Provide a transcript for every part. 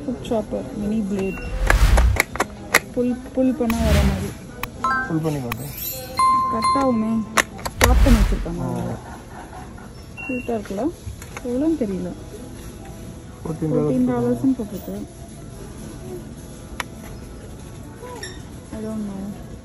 Food chopper mini blade pull pull பண்ண வர மாதிரி ஃபுல் பண்ணி காட்டு கட் ஆகுமே ஸ்டாப் பண்ணி வச்சுருக்காங்க க்யூட்டாக இருக்குல்ல எவ்வளோன்னு தெரியல ஃபோர்டீன் ஃபோர்டீன் டாலர்ஸ்னு போட்டிருக்கு I don't know.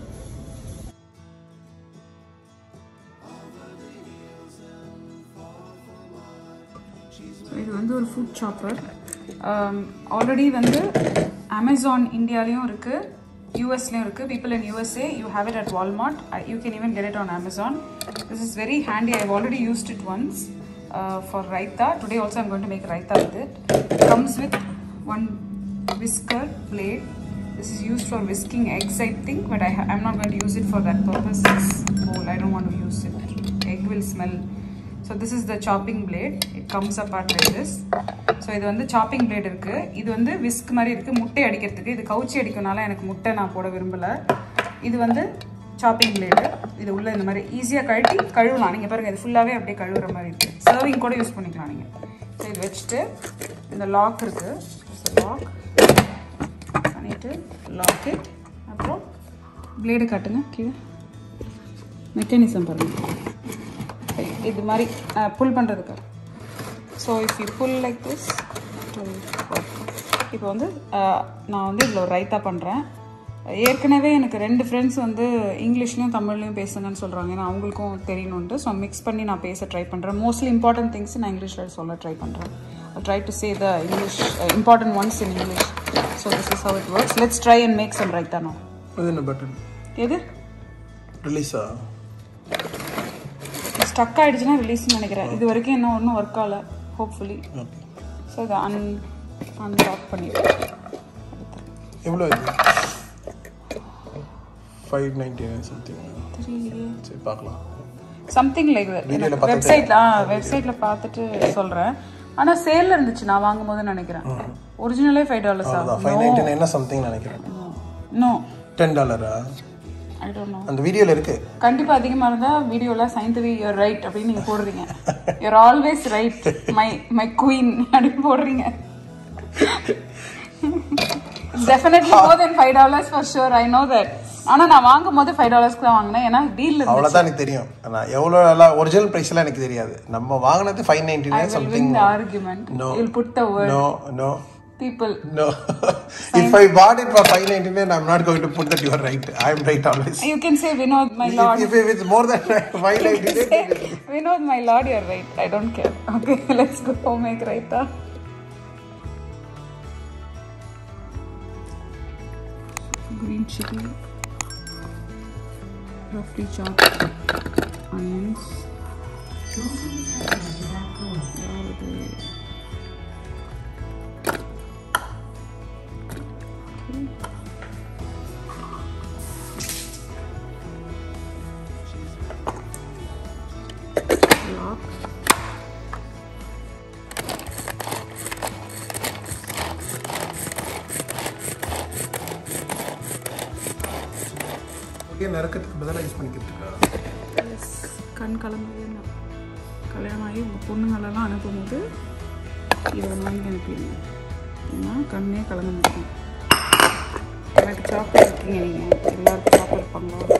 ஸோ இது வந்து ஒரு ஃபுட் சாப்பர் ஆல்ரெடி வந்து அமேசான் இந்தியாலையும் இருக்குது யூஎஸ்லேயும் இருக்குது people in USA you have it at Walmart you can even get it on Amazon this is very handy I already used it once for raita today also I'm going to make raita with it comes with one whisker blade. This is used for whisking eggs, I think, but I ha- I'm not going to use it for that purpose. This bowl, I don't want to use it. Egg will smell. So this is the chopping blade. It comes apart like this. So இது வந்து shopping plate இருக்கு இது வந்து whisk மாதிரி இருக்கு முட்டை அடிக்கிறதுக்கு இது கவுச்சி அடிக்கனால எனக்கு முட்டை நான் போட விரும்பல இது வந்து சாப்பிங் பிளேடு இது உள்ள இந்த மாதிரி ஈஸியாக கழட்டி கழுவலாம் நீங்கள் பாருங்க இது ஃபுல்லாகவே அப்படியே கழுவுற மாதிரி இருக்கு சர்விங் கூட யூஸ் பண்ணிக்கலாம் நீங்கள் ஸோ இது வச்சுட்டு இந்த லாக் இருக்கு லாக் பண்ணிட்டு லாக் இட் அப்புறம் பிளேடு காட்டுங்க கீழே மெக்கானிசம் பாருங்க இது மாதிரி புல் பண்ணுறதுக்கு so if you pull like this இப்போ வந்து அஹ், நான் வந்து இவ்வளோ ரைத்தா பண்ணுறேன் ஏற்கனவே எனக்கு ரெண்டு ஃப்ரெண்ட்ஸ் வந்து இங்கிலீஷ்லையும் தமிழ்லையும் பேசுங்கன்னு சொல்கிறாங்க ஏன்னா அவங்களுக்கும் தெரியணுன்ட்டு ஸோ மிக்ஸ் பண்ணி நான் பேச ட்ரை பண்ணுறேன் மோஸ்ட்லி இம்பார்ட்டன்ட் திங்ஸ் நான் இங்கிலீஷில் சொல்ல ட்ரை பண்ணுறேன் try to say the English important ones in English so this is how it works let's try and make some raita no அது என்ன பட்டன் எது ரிலீஸா ஸ்டக் ஆயிடுச்சுன்னா ரிலீஸ்னு நினைக்கிறேன் இது வரைக்கும் இன்னும் ஒன்றும் ஒர்க் ஆகல ஹோப்ஃபுல்லி ஓகே ஸோ இதை அன் அன்லாக் பண்ணிட்டு எவ்வளோ இது ஃபைவ் நைன்டி நைன் சம்திங் தெரியலையே சரி பார்க்கலாம் சம்திங் லைக் Video ல பார்த்தா வெப்சைட்ல ஆ வெப்சைட்ல பார்த்துட்டு சொல்றேன் ஆனா சேல்ல இருந்துச்சு நான் வாங்கும் போது நினைக்கிறேன் ஒரிஜினலே ஃபைவ் டாலர்ஸா அவ்வளோதான் ஃபைவ் நைன்டி நைன் சம்திங் நினைக்கிறேன் நோ டென் டாலரா ஐ டோன்ட் நோ அந்த வீடியோவில் இருக்கு கண்டிப்பா அதிகமா இருந்தா வீடியோல சயின்டிஃபிக் யூர் ரைட் அப்படின்னு நீங்க போடுறீங்க your always right my my queen அப்படின்னு போடுறீங்க definitely more then five dollars for sure I know that ஆனா நான் வாங்கும் போது ஃபைவ் டாலர்ஸ்க்கு தான் வாங்கினேன் ஏன்னா டீல் அவ்வளோதான் எனக்கு தெரியும் ஆனால் எவ்வளோ எல்லாம் ஒரிஜினல் ப்ரைஸ்லாம் எனக்கு தெரியாது நம்ம வாங்கினது five ninety nine will something win the argument. No. You'll put the word no no people. No. if I bought it for 599, I'm not going to put that you are right. I'm right always. You can say Vinod, my lord. If, if it's more than 599, Say, Vinod, my lord, you're right. I don't care. Okay, let's go make raita. Green chili, roughly chopped onions. யாவது? Okay. Lock. okay, நறுக்கிறதுக்கு பதிலாக use பண்ணிக்கிறதுக்கா S கண் கலந்ததே தான் கல்யாணம் ஆகி உங்கள் பொண்ணுங்களெல்லாம் அனுப்பும்போது இதை வாங்கி அனுப்பிடுங்க ஏன்னா கண்ணே கலந்து நிற்கும் எனக்கு சாப்பிட்டு இருக்கீங்க நீங்கள் எல்லாருக்கும் சாப்பிட்டு இருப்பாங்களா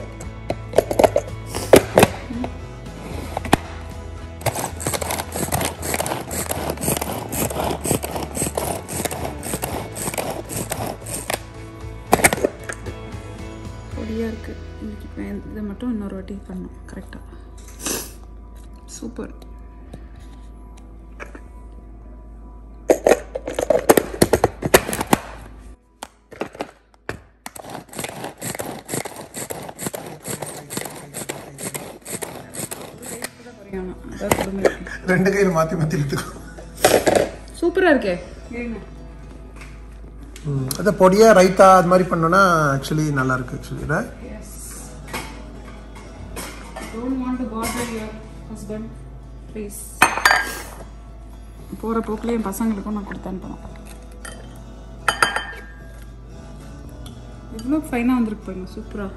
பொடியாக இருக்குது இன்னைக்கு இப்போ இதை மட்டும் இன்னொரு வாட்டி பண்ணணும் கரெக்டாக சூப்பர் ரெண்டு கையில் மாற்றி மாற்றி இழுத்துக்கும் சூப்பராக இருக்கே இருங்க அதை பொடியாக ரைத்தா அது மாதிரி பண்ணோன்னா ஆக்சுவலி நல்லா இருக்கு actually yes don't want to bother your husband please போகிற போக்கில் என் பசங்களுக்கும் நான் கொடுத்து அனுப்பணும் எவ்வளோ ஃபைனாக வந்திருக்கு பாருங்க சூப்பராக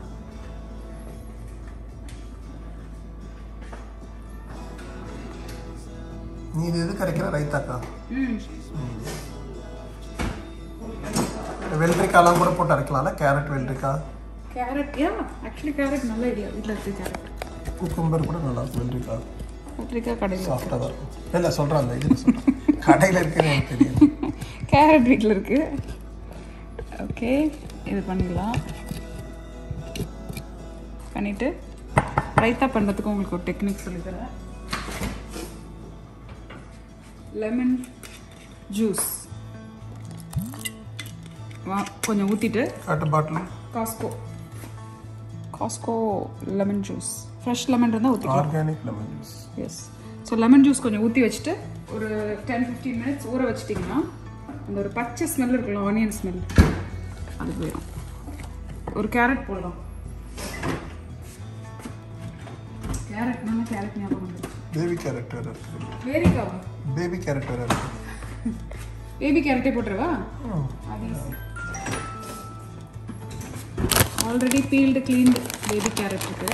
நீ இது எது கரைக்கிற ரைத்தாக்கா ம் வெள்ளரிக்காலாம் கூட போட்டு அரைக்கலாம்ல கேரட் வெள்ளரிக்காய் கேரட் யா ஆக்சுவலி கேரட் நல்ல ஐடியா வீட்டில் இருக்கு கேரட் குக்கும்பர் கூட நல்லா இருக்கும் வெள்ளரிக்காய் கத்திரிக்காய் கடையில் சாஃப்டாக தான் இருக்கும் இல்லை சொல்கிறேன் அந்த இதில் சொல்கிறேன் கடையில் இருக்குன்னு எனக்கு தெரியும் கேரட் வீட்டில் இருக்கு ஓகே இது பண்ணிடலாம் பண்ணிட்டு ரைத்தா பண்ணுறதுக்கு உங்களுக்கு ஒரு டெக்னிக் சொல்லித்தரேன் லெமன் ஜூஸ் வா கொஞ்சம் ஊற்றிட்டு காட்டு bottle Costco Costco lemon juice fresh lemon இருந்தால் ஊற்றிக்கலாம் organic lemon juice yes so lemon juice கொஞ்சம் ஊற்றி வச்சுட்டு ஒரு டென் ஃபிஃப்டீன் மினிட்ஸ் ஊற வச்சிட்டிங்கன்னா அந்த ஒரு பச்சை ஸ்மெல் இருக்குல்ல ஆனியன் ஸ்மெல் அது போயிடும் ஒரு கேரட் போடலாம் கேரட் நல்லா கேரட் ஞாபகம் வந்துருக்கு பேபி கேரட் வேறு இருக்குது வேரிக்காவா பேபி கேரட் வேறு இருக்குது பேபி கேரட்டே போட்டுருவா அது already peeled cleaned baby carrot இருக்கு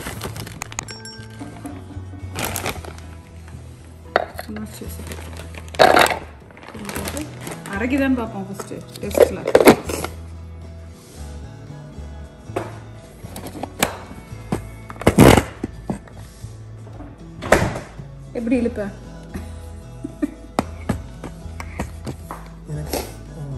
உணர்ச்சி வச்சுட்டு. கொஞ்சம் போட்டு அரைக்குதான்னு பார்ப்போம் ஃபஸ்ட்டு டெஸ்ட்டில் எப்படி இழுப்ப எனக்கு ம்.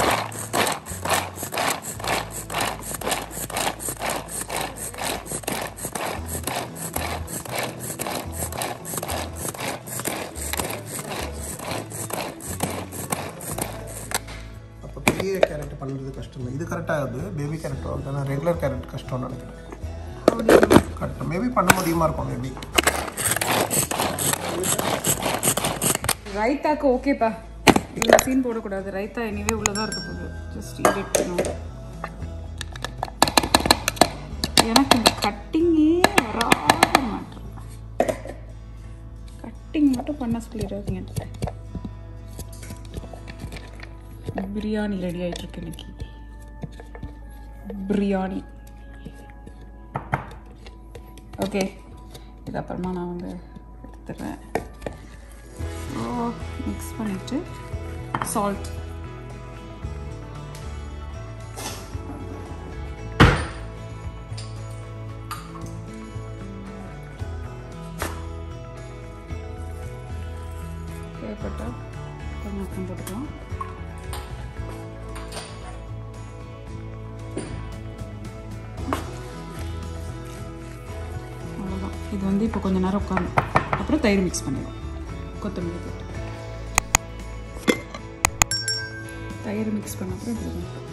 அப்போ பெரிய கேரட் பண்ணுறது கஷ்டம் இல்லை இது கரெக்டாக ஆகுது பேபி கேரட் வந்து ரெகுலர் கேரட் கஷ்டம்னு நினைக்கிறேன் கரெக்டாக மேபி பண்ண முடியுமா இருக்கும் மேபி ரைத்தாக்கு ஓகேப்பா இதில் சீன் போடக்கூடாது ரைத்தா எனிவே உள்ளதாக இருக்க போகுது ஜஸ்ட் ஈட் பண்ணும் எனக்கு இந்த கட்டிங்கே வராத மாட்டேன் கட்டிங் மட்டும் பண்ண சொல்லிடாதீங்க பிரியாணி ரெடி ஆயிட்டு இருக்கு இன்னைக்கு பிரியாணி ஓகே இது அப்புறமா நான் வந்து எடுத்துடுறேன் ஸோ மிக்ஸ் பண்ணிவிட்டு சால்ட் தேவைப்பட்டால் கொஞ்சம் உப்பும் போட்டுக்கலாம் அவ்வளோதான் இது வந்து இப்போ கொஞ்ச நேரம் உட்காரும் அப்புறம் தயிர் மிக்ஸ் பண்ணிடும் கொத்தமல்லி போட்டு தயிர் மிக்ஸ் பண்ண அப்புறம் இப்படி தான்